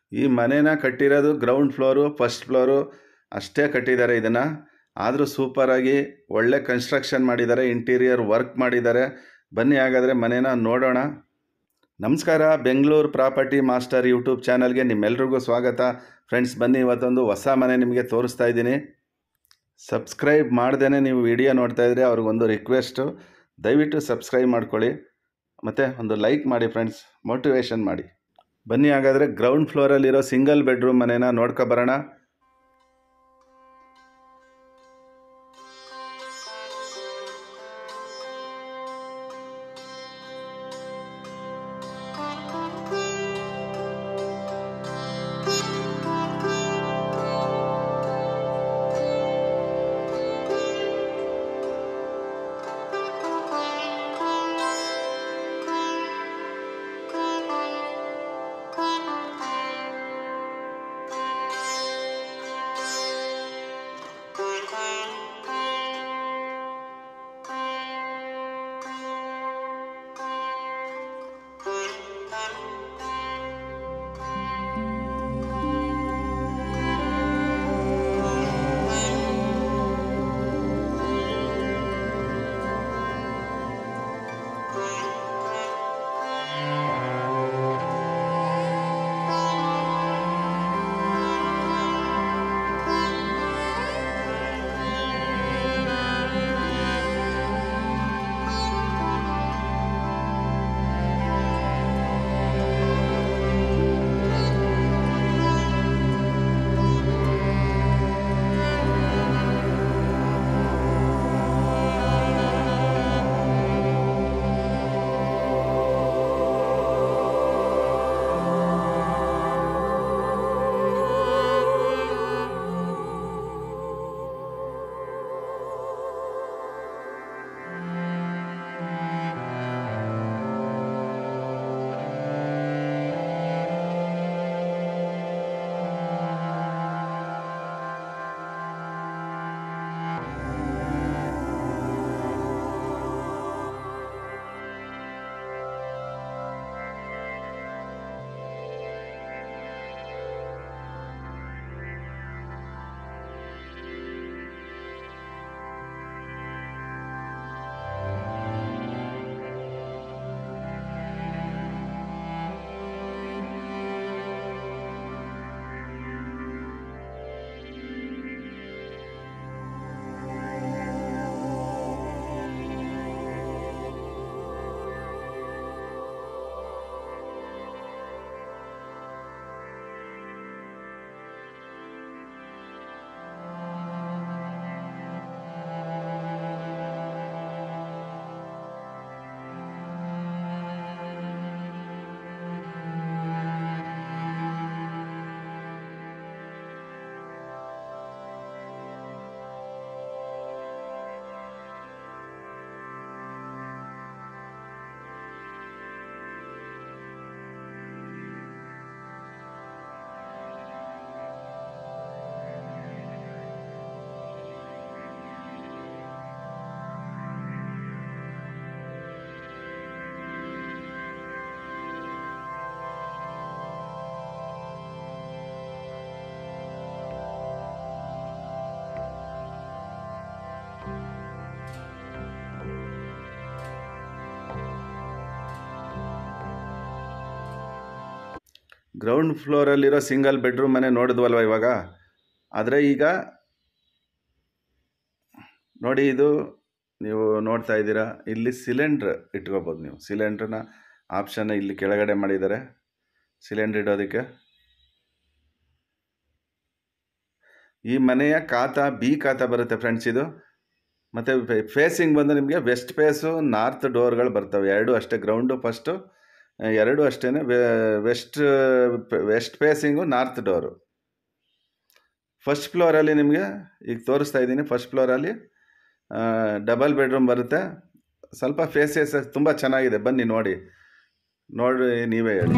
ಈ ಮನೇನ ಕಟ್ಟಿರೋದು ಗ್ರೌಂಡ್ ಫ್ಲೋರು ಫಸ್ಟ್ ಫ್ಲೋರು ಅಷ್ಟೇ ಕಟ್ಟಿದ್ದಾರೆ ಇದನ್ನು ಆದರೂ ಸೂಪರಾಗಿ ಒಳ್ಳೆ ಕನ್ಸ್ಟ್ರಕ್ಷನ್ ಮಾಡಿದ್ದಾರೆ ಇಂಟೀರಿಯರ್ ವರ್ಕ್ ಮಾಡಿದ್ದಾರೆ ಬನ್ನಿ ಹಾಗಾದರೆ ಮನೇನ ನೋಡೋಣ ನಮಸ್ಕಾರ ಬೆಂಗಳೂರು ಪ್ರಾಪರ್ಟಿ ಮಾಸ್ಟರ್ ಯೂಟ್ಯೂಬ್ ಚಾನಲ್ಗೆ ನಿಮ್ಮೆಲ್ರಿಗೂ ಸ್ವಾಗತ ಫ್ರೆಂಡ್ಸ್ ಬನ್ನಿ ಇವತ್ತೊಂದು ಹೊಸ ಮನೆ ನಿಮಗೆ ತೋರಿಸ್ತಾ ಇದ್ದೀನಿ ಸಬ್ಸ್ಕ್ರೈಬ್ ಮಾಡ್ದೇ ನೀವು ವಿಡಿಯೋ ನೋಡ್ತಾ ಇದ್ರೆ ಅವ್ರಿಗೊಂದು ರಿಕ್ವೆಸ್ಟು ದಯವಿಟ್ಟು ಸಬ್ಸ್ಕ್ರೈಬ್ ಮಾಡ್ಕೊಳ್ಳಿ ಮತ್ತು ಒಂದು ಲೈಕ್ ಮಾಡಿ ಫ್ರೆಂಡ್ಸ್ ಮೋಟಿವೇಶನ್ ಮಾಡಿ ಬನ್ನಿ ಹಾಗಾದರೆ ಗ್ರೌಂಡ್ ಫ್ಲೋರಲ್ಲಿರೋ ಸಿಂಗಲ್ ಬೆಡ್ರೂಮ್ ಮನೇನ ನೋಡ್ಕೊ ಬರೋಣ ಗ್ರೌಂಡ್ ಫ್ಲೋರಲ್ಲಿರೋ ಸಿಂಗಲ್ ಬೆಡ್ರೂಮ್ ಮನೆ ನೋಡಿದ್ವಲ್ವ ಇವಾಗ ಆದರೆ ಈಗ ನೋಡಿ ಇದು ನೀವು ನೋಡ್ತಾ ಇದ್ದೀರಾ ಇಲ್ಲಿ ಸಿಲಿಂಡ್ರ್ ಇಟ್ಕೋಬೋದು ನೀವು ಸಿಲಿಂಡ್ರನ್ನ ಆಪ್ಷನ್ ಇಲ್ಲಿ ಕೆಳಗಡೆ ಮಾಡಿದ್ದಾರೆ ಸಿಲಿಂಡ್ರ್ ಇಡೋದಕ್ಕೆ ಈ ಮನೆಯ ಖಾತಾ ಬಿ ಖಾತಾ ಬರುತ್ತೆ ಫ್ರೆಂಡ್ಸ್ ಇದು ಮತ್ತು ಫೇಸಿಂಗ್ ಬಂದು ನಿಮಗೆ ವೆಸ್ಟ್ ಫೇಸು ನಾರ್ತ್ ಡೋರ್ಗಳು ಬರ್ತವೆ ಎರಡು ಅಷ್ಟೇ ಗ್ರೌಂಡು ಫಸ್ಟು ಎರಡು ಅಷ್ಟೇ west west facing north door first ಫ್ಲೋರಲ್ಲಿ ನಿಮಗೆ ಈಗ ತೋರಿಸ್ತಾ ಇದ್ದೀನಿ ಫಸ್ಟ್ ಫ್ಲೋರಲ್ಲಿ ಡಬಲ್ ಬೆಡ್ರೂಮ್ ಬರುತ್ತೆ ಸ್ವಲ್ಪ ಫೇಸಸ್ ತುಂಬ ಚೆನ್ನಾಗಿದೆ ಬನ್ನಿ ನೋಡಿ ನೋಡಿ ನೀವೇ ಹೇಳಿ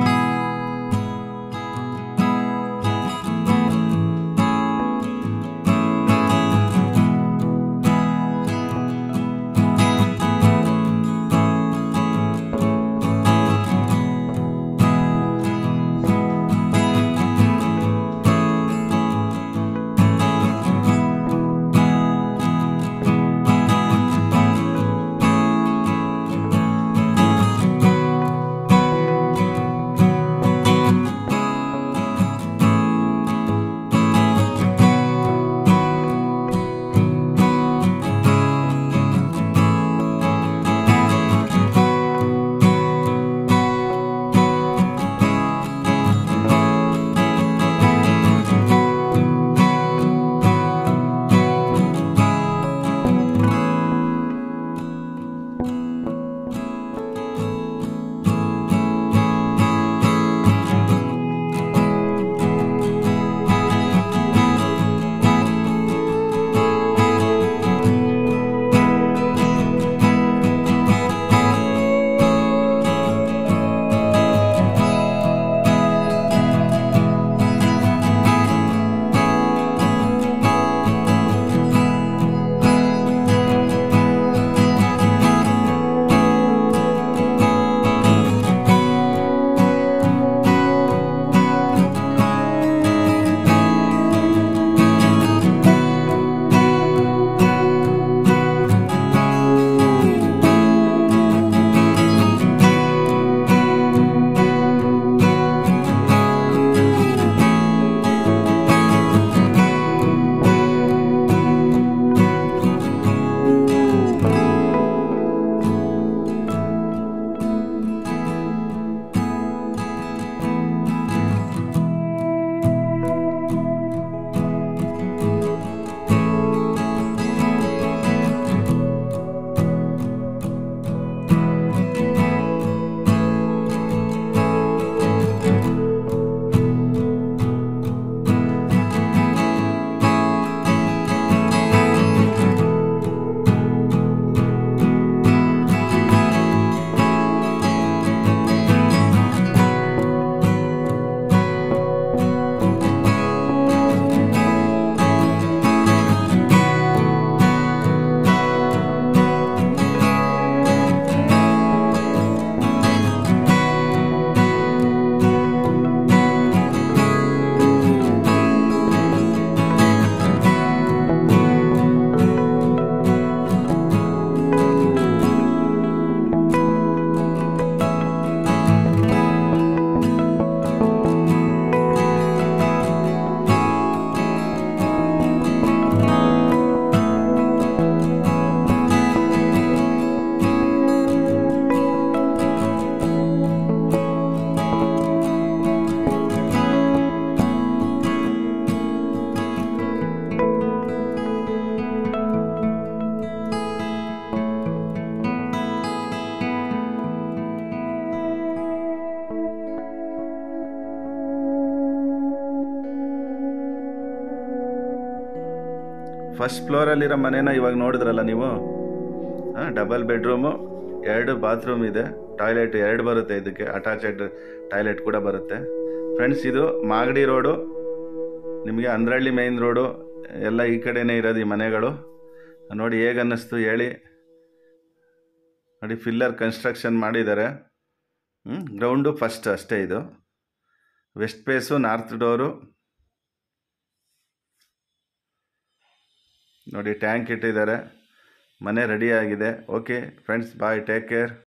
ಫಸ್ಟ್ ಫ್ಲೋರಲ್ಲಿರೋ ಮನೇನ ಇವಾಗ ನೋಡಿದ್ರಲ್ಲ ನೀವು ಹಾಂ ಡಬಲ್ ಬೆಡ್ರೂಮು ಎರಡು ಬಾತ್ರೂಮ್ ಇದೆ ಟಾಯ್ಲೆಟ್ ಎರಡು ಬರುತ್ತೆ ಇದಕ್ಕೆ ಅಟ್ಯಾಚೆಡ್ ಟಾಯ್ಲೆಟ್ ಕೂಡ ಬರುತ್ತೆ ಫ್ರೆಂಡ್ಸ್ ಇದು ಮಾಗಡಿ ರೋಡು ನಿಮಗೆ ಅಂದ್ರಳ್ಳಿ ಮೇಯ್ನ್ ರೋಡು ಎಲ್ಲ ಈ ಕಡೆನೇ ಇರೋದು ಈ ಮನೆಗಳು ನೋಡಿ ಹೇಗೆ ಅನ್ನಿಸ್ತು ಹೇಳಿ ನೋಡಿ ಫಿಲ್ಲರ್ ಕನ್ಸ್ಟ್ರಕ್ಷನ್ ಮಾಡಿದ್ದಾರೆ ಹ್ಞೂ ಗ್ರೌಂಡು ಫಸ್ಟ್ ಅಷ್ಟೇ ಇದು ವೆಸ್ಟ್ ಫೇಸು ನಾರ್ತ್ ಡೋರು ನೋಡಿ ಟ್ಯಾಂಕ್ ಇಟ್ಟಿದ್ದಾರೆ ಮನೆ ರೆಡಿ ಆಗಿದೆ okay friends bye take care